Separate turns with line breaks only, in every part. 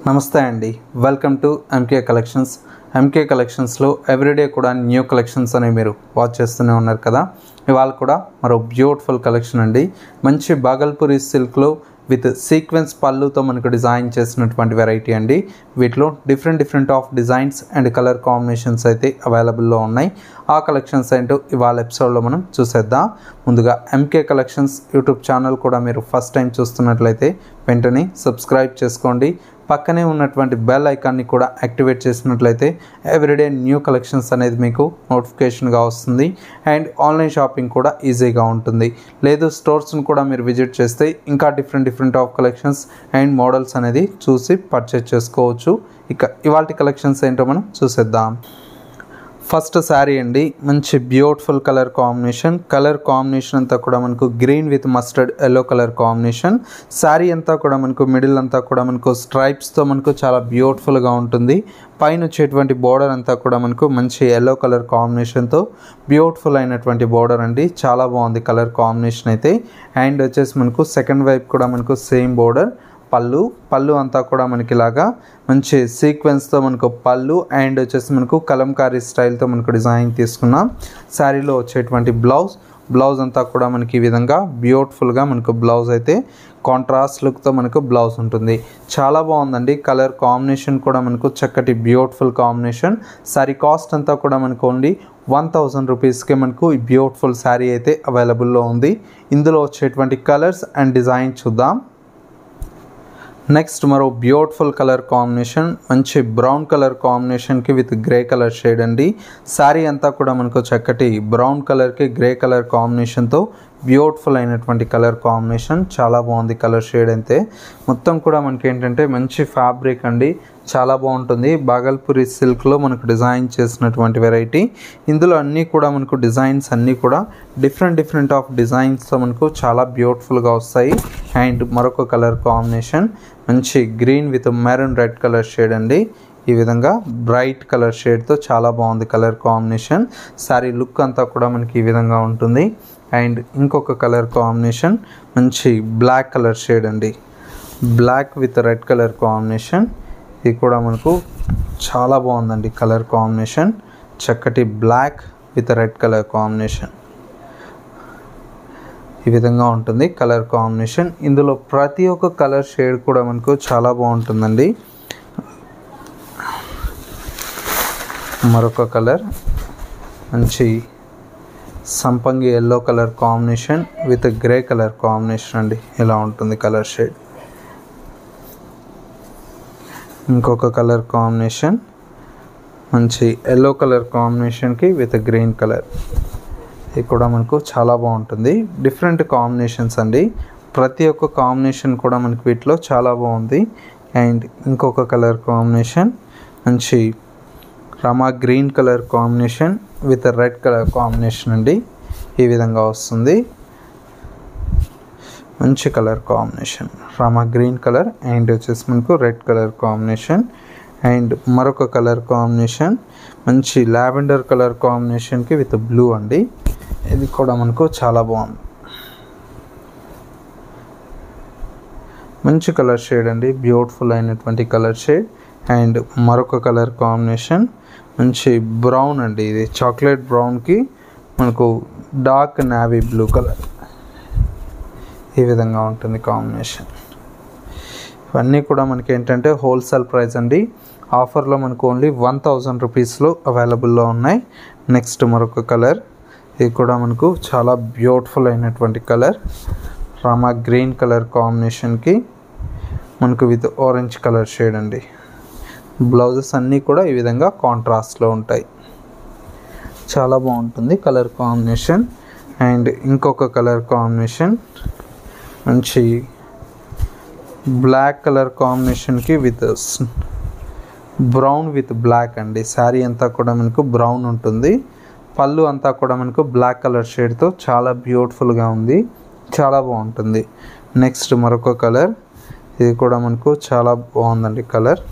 నమస్తే అండి welcome to MK collections MK కలెక్షన్స్లో ఎవ్రీడే కూడా న్యూ కలెక్షన్స్ అనేవి మీరు వాచ్ చేస్తూనే ఉన్నారు కదా ఇవాళ కూడా మరో బ్యూటిఫుల్ కలెక్షన్ అండి మంచి బాగల్పూరి సిల్క్లో విత్ సీక్వెన్స్ పళ్ళుతో మనకు డిజైన్ చేసినటువంటి వెరైటీ అండి వీటిలో different different of designs and colour combinations అయితే అవైలబుల్లో ఉన్నాయి ఆ కలెక్షన్స్ ఏంటో ఇవాళ ఎపిసోడ్లో మనం చూసేద్దాం ముందుగా ఎంకే కలెక్షన్స్ యూట్యూబ్ ఛానల్ కూడా మీరు ఫస్ట్ టైం చూస్తున్నట్లయితే వెంటనే సబ్స్క్రైబ్ చేసుకోండి పక్కనే ఉన్నటువంటి బెల్ ఐకాన్ని కూడా యాక్టివేట్ చేసినట్లయితే ఎవ్రీడే న్యూ కలెక్షన్స్ అనేది మీకు నోటిఫికేషన్గా వస్తుంది అండ్ ఆన్లైన్ షాపింగ్ కూడా ఈజీగా ఉంటుంది లేదు స్టోర్స్ని కూడా మీరు విజిట్ చేస్తే ఇంకా different different of collections and models అనేది చూసి పర్చేస్ చేసుకోవచ్చు ఇక ఇవాళ కలెక్షన్స్ ఏంటో మనం చూసేద్దాం ఫస్ట్ శారీ అండి మంచి beautiful colour combination colour combination అంతా కూడా మనకు green with mustard yellow colour combination sari అంతా కూడా మనకు మిడిల్ అంతా కూడా మనకు స్ట్రైప్స్తో మనకు చాలా బ్యూటిఫుల్గా ఉంటుంది పైన వచ్చేటువంటి బోర్డర్ అంతా కూడా మనకు మంచి ఎల్లో కలర్ కాంబినేషన్తో బ్యూటిఫుల్ అయినటువంటి బోర్డర్ అండి చాలా బాగుంది కలర్ కాంబినేషన్ అయితే అండ్ వచ్చేసి మనకు సెకండ్ వైపు కూడా మనకు సేమ్ బోర్డర్ పళ్ళు పళ్ళు అంతా కూడా మనకి ఇలాగా మంచి సీక్వెన్స్తో మనకు పళ్ళు అండ్ వచ్చేసి మనకు కలంకారీ స్టైల్తో మనకు డిజైన్ తీసుకున్నాం శారీలో వచ్చేటువంటి బ్లౌజ్ బ్లౌజ్ అంతా కూడా మనకి ఈ విధంగా బ్యూటిఫుల్గా మనకు బ్లౌజ్ అయితే కాంట్రాస్ట్ లుక్తో మనకు బ్లౌజ్ ఉంటుంది చాలా బాగుందండి కలర్ కాంబినేషన్ కూడా మనకు చక్కటి బ్యూటిఫుల్ కాంబినేషన్ శారీ కాస్ట్ అంతా కూడా మనకు ఓన్లీ వన్ థౌజండ్ రూపీస్కి మనకు ఈ బ్యూటిఫుల్ శారీ అయితే అవైలబుల్లో ఉంది ఇందులో వచ్చేటువంటి కలర్స్ అండ్ డిజైన్ చూద్దాం నెక్స్ట్ మరో బ్యూటిఫుల్ కలర్ కాంబినేషన్ మంచి బ్రౌన్ కలర్ కాంబినేషన్కి విత్ గ్రే కలర్ షేడ్ అండి శారీ అంతా కూడా మనకు చక్కటి బ్రౌన్ కలర్కి గ్రే కలర్ కాంబినేషన్తో బ్యూటిఫుల్ అయినటువంటి కలర్ కాంబినేషన్ చాలా బాగుంది కలర్ షేడ్ అయితే మొత్తం కూడా మనకి ఏంటంటే మంచి ఫ్యాబ్రిక్ అండి చాలా బాగుంటుంది బాగల్పూరి సిల్క్లో మనకు డిజైన్ చేసినటువంటి వెరైటీ ఇందులో అన్నీ కూడా మనకు డిజైన్స్ అన్నీ కూడా డిఫరెంట్ డిఫరెంట్ ఆఫ్ డిజైన్స్తో మనకు చాలా బ్యూటిఫుల్గా వస్తాయి అండ్ మరొక కలర్ కాంబినేషన్ మంచి green with maroon red colour shade అండి ఈ విధంగా బ్రైట్ కలర్ షేడ్తో చాలా బాగుంది కలర్ కాంబినేషన్ శారీ లుక్ అంతా కూడా మనకి ఈ విధంగా ఉంటుంది అండ్ ఇంకొక కలర్ కాంబినేషన్ మంచి బ్లాక్ కలర్ షేడ్ అండి black with red colour combination ఇది కూడా మనకు చాలా బాగుందండి కలర్ కాంబినేషన్ చక్కటి black with red colour combination ఈ విధంగా ఉంటుంది కలర్ కాంబినేషన్ ఇందులో ప్రతి ఒక్క కలర్ షేడ్ కూడా మనకు చాలా బాగుంటుందండి మరొక కలర్ మంచి సంపంగి yellow colour combination with grey colour combination అండి ఇలా ఉంటుంది కలర్ షేడ్ ఇంకొక కలర్ కాంబినేషన్ మంచి ఎల్లో కలర్ కాంబినేషన్కి విత్ గ్రీన్ కలర్ ఇది కూడా మనకు చాలా బాగుంటుంది డిఫరెంట్ కాంబినేషన్స్ అండి ప్రతి ఒక్క కాంబినేషన్ కూడా మనకి వీటిలో చాలా బాగుంది అండ్ ఇంకొక కలర్ కాంబినేషన్ మంచి Rama green colour combination with red colour combination అండి ఈ విధంగా వస్తుంది మంచి colour combination Rama green colour and వచ్చేసి మనకు రెడ్ కలర్ కాంబినేషన్ అండ్ మరొక కలర్ కాంబినేషన్ మంచి లావెండర్ కలర్ కాంబినేషన్కి విత్ బ్లూ అండి ఇది కూడా మనకు చాలా బాగుంది మంచి కలర్ షేడ్ అండి బ్యూటిఫుల్ అయినటువంటి కలర్ షేడ్ అండ్ మరొక కలర్ కాంబినేషన్ మంచి బ్రౌన్ అండి ఇది చాక్లెట్ బ్రౌన్కి మనకు డార్క్ నావీ బ్లూ కలర్ ఈ విధంగా ఉంటుంది కాంబినేషన్ ఇవన్నీ కూడా మనకి ఏంటంటే హోల్సేల్ ప్రైస్ అండి ఆఫర్లో మనకు ఓన్లీ వన్ థౌజండ్ రూపీస్లో అవైలబుల్లో ఉన్నాయి నెక్స్ట్ మరొక కలర్ ఇది కూడా మనకు చాలా బ్యూటిఫుల్ అయినటువంటి కలర్ రామా గ్రీన్ కలర్ కాంబినేషన్కి మనకు విత్ ఆరెంజ్ కలర్ షేడ్ అండి బ్లౌజెస్ అన్నీ కూడా ఈ విధంగా కాంట్రాస్ట్లో ఉంటాయి చాలా బాగుంటుంది కలర్ కాంబినేషన్ అండ్ ఇంకొక కలర్ కాంబినేషన్ మంచి బ్లాక్ కలర్ కాంబినేషన్కి విత్ బ్రౌన్ విత్ బ్లాక్ అండి శారీ అంతా కూడా మనకు బ్రౌన్ ఉంటుంది పళ్ళు అంతా కూడా మనకు బ్లాక్ కలర్ షేడ్తో చాలా బ్యూటిఫుల్గా ఉంది చాలా బాగుంటుంది నెక్స్ట్ మరొక కలర్ ఇది కూడా మనకు చాలా బాగుందండి కలర్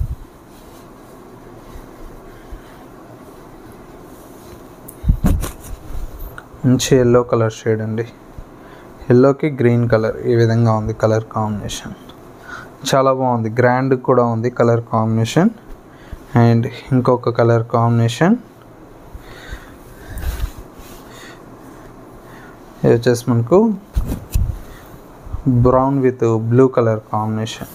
మంచి ఎల్లో కలర్ షేడ్ అండి ఎల్లోకి గ్రీన్ కలర్ ఈ విధంగా ఉంది కలర్ కాంబినేషన్ చాలా బాగుంది గ్రాండ్ కూడా ఉంది కలర్ కాంబినేషన్ అండ్ ఇంకొక కలర్ కాంబినేషన్ ఇది వచ్చేసి మనకు brown with blue colour combination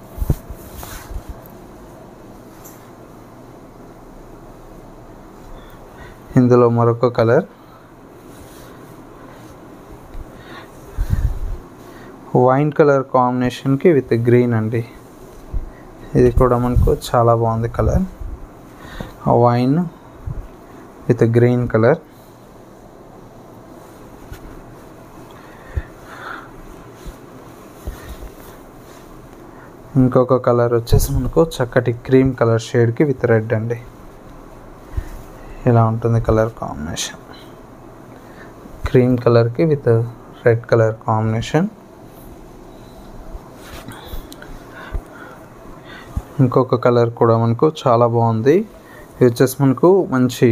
ఇందులో మరొక కలర్ వైన్ కలర్ కాంబినేషన్కి విత్ గ్రీన్ అండి ఇది కూడా మనకు చాలా బాగుంది colour wine with green colour ఇంకొక కలర్ వచ్చేసి మనకు చక్కటి క్రీమ్ కలర్ షేడ్కి విత్ రెడ్ అండి ఇలా ఉంటుంది కలర్ కాంబినేషన్ క్రీమ్ కలర్కి విత్ రెడ్ కలర్ కాంబినేషన్ ఇంకొక కలర్ కూడా మనకు చాలా బాగుంది ఇది వచ్చేసి మనకు మంచి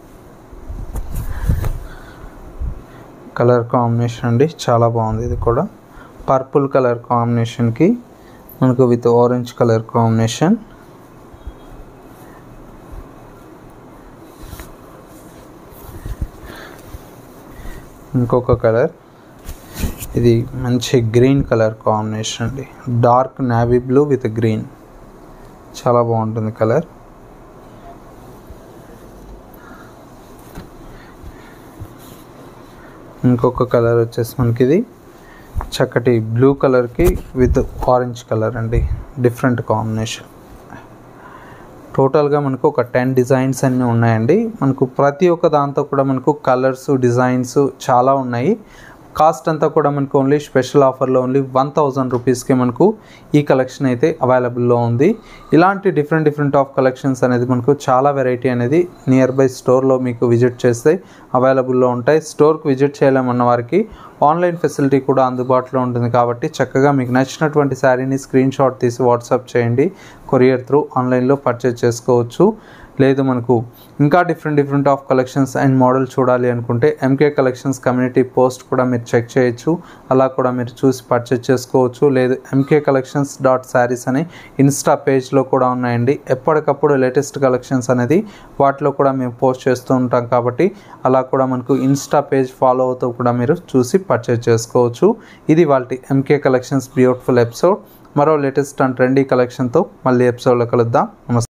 కలర్ కాంబినేషన్ అండి చాలా బాగుంది ఇది కూడా పర్పుల్ కలర్ కాంబినేషన్కి మనకు విత్ ఆరెంజ్ కలర్ కాంబినేషన్ ఇంకొక కలర్ ఇది మంచి గ్రీన్ కలర్ కాంబినేషన్ అండి dark navy blue with green చాలా బాగుంటుంది కలర్ ఇంకొక కలర్ వచ్చేసి మనకి ఇది చక్కటి బ్లూ కలర్కి విత్ ఆరెంజ్ కలర్ అండి డిఫరెంట్ కాంబినేషన్ టోటల్గా మనకు ఒక టెన్ డిజైన్స్ అన్నీ ఉన్నాయండి మనకు ప్రతి ఒక్క దాంతో కూడా మనకు కలర్స్ డిజైన్స్ చాలా ఉన్నాయి కాస్ట్ అంతా కూడా మనకు ఓన్లీ స్పెషల్ ఆఫర్లో ఓన్లీ వన్ థౌజండ్ రూపీస్కి మనకు ఈ కలెక్షన్ అయితే అవైలబుల్లో ఉంది ఇలాంటి డిఫరెంట్ డిఫరెంట్ ఆఫ్ కలెక్షన్స్ అనేది మనకు చాలా వెరైటీ అనేది నియర్ బై స్టోర్లో మీకు విజిట్ చేస్తే అవైలబుల్లో ఉంటాయి స్టోర్కి విజిట్ చేయలేమన్న వారికి ఆన్లైన్ ఫెసిలిటీ కూడా అందుబాటులో ఉంటుంది కాబట్టి చక్కగా మీకు నచ్చినటువంటి శారీని స్క్రీన్ షాట్ తీసి వాట్సాప్ చేయండి కొరియర్ త్రూ ఆన్లైన్లో పర్చేజ్ చేసుకోవచ్చు లేదు మనకు ఇంకా different different of collections and model చూడాలి అనుకుంటే ఎంకే కలెక్షన్స్ కమ్యూనిటీ పోస్ట్ కూడా మీరు చెక్ చేయొచ్చు అలా కూడా మీరు చూసి పర్చేజ్ చేసుకోవచ్చు లేదు ఎంకే కలెక్షన్స్ డాట్ శారీస్ అని ఇన్స్టా పేజ్లో కూడా ఉన్నాయండి ఎప్పటికప్పుడు లేటెస్ట్ కలెక్షన్స్ అనేది వాటిలో కూడా మేము పోస్ట్ చేస్తూ ఉంటాం కాబట్టి అలా కూడా మనకు ఇన్స్టా పేజ్ ఫాలో అవుతూ కూడా మీరు చూసి పర్చేజ్ చేసుకోవచ్చు ఇది వాళ్ళ ఎంకే కలెక్షన్స్ బ్యూటిఫుల్ ఎపిసోడ్ మరో లేటెస్ట్ అండ్ ట్రెండీ కలెక్షన్తో మళ్ళీ ఎపిసోడ్లో కలుద్దాం నమస్తే